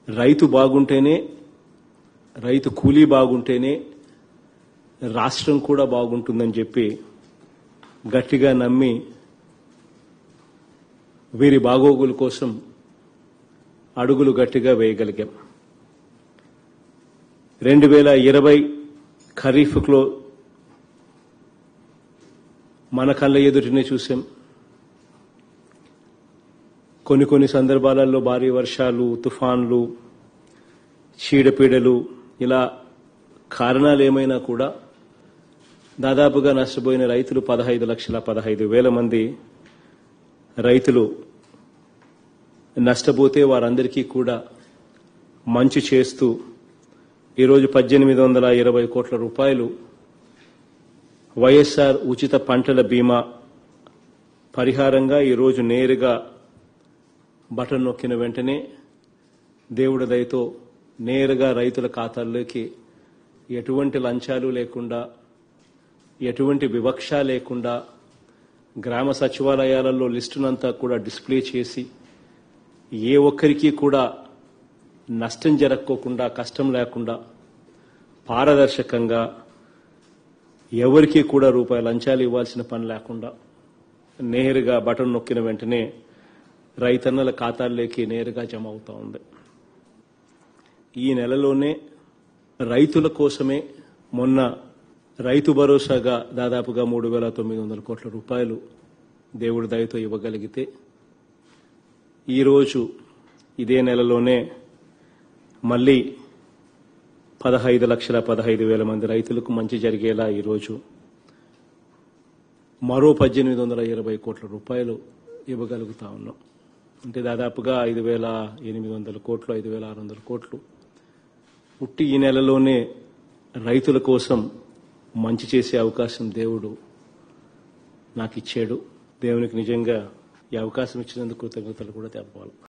రైతు బాగుంటేనే రైతు కూలీ బాగుంటేనే రాష్ట్రం కూడా బాగుంటుందని చెప్పి గట్టిగా నమ్మి వీరి బాగోగుల కోసం అడుగులు గట్టిగా వేయగలిగాం రెండు వేల ఇరవై ఖరీఫ్లో మన కళ్ళ ఎదుటినే చూసాం కొన్ని కొన్ని సందర్భాలలో భారీ వర్షాలు తుఫాన్లు చీడపీడలు ఇలా కారణాలు ఏమైనా కూడా దాదాపుగా నష్టపోయిన రైతులు పదహైదు లక్షల పదహైదు వేల మంది రైతులు నష్టపోతే వారందరికీ కూడా మంచి చేస్తూ ఈరోజు పద్దెనిమిది వందల ఇరవై కోట్ల రూపాయలు వైఎస్ఆర్ ఉచిత పంటల బీమా పరిహారంగా ఈరోజు నేరుగా బటన్ నొక్కిన వెంటనే దేవుడి దయతో నేరుగా రైతుల ఖాతాల్లోకి ఎటువంటి లంచాలు లేకుండా ఎటువంటి వివక్ష లేకుండా గ్రామ సచివాలయాలలో లిస్టునంతా కూడా డిస్ప్లే చేసి ఏ ఒక్కరికి కూడా నష్టం జరక్కోకుండా కష్టం లేకుండా పారదర్శకంగా ఎవరికి కూడా రూపాయి లంచాలు ఇవ్వాల్సిన పని లేకుండా నేరుగా బటన్ నొక్కిన వెంటనే రైతన్నల ఖాతాల్లోకి నేరుగా జమ అవుతా ఉంది ఈ నెలలోనే రైతుల కోసమే మొన్న రైతు భరోసాగా దాదాపుగా మూడు వేల తొమ్మిది వందల కోట్ల రూపాయలు దేవుడి దయతో ఇవ్వగలిగితే ఈరోజు ఇదే నెలలోనే మళ్ళీ పదహైదు లక్షల పదహైదు వేల మంది రైతులకు మంచి జరిగేలా ఈరోజు మరో పద్దెనిమిది వందల ఇరవై కోట్ల రూపాయలు ఇవ్వగలుగుతా ఉన్నాం అంటే దాదాపుగా ఐదు వేల ఎనిమిది వందల కోట్లు ఐదు వేల ఆరు వందల కోట్లు పుట్టి ఈ నెలలోనే రైతుల కోసం మంచి చేసే అవకాశం దేవుడు నాకు ఇచ్చాడు దేవునికి నిజంగా ఈ అవకాశం ఇచ్చినందుకు కృతజ్ఞతలు కూడా తెలపాలి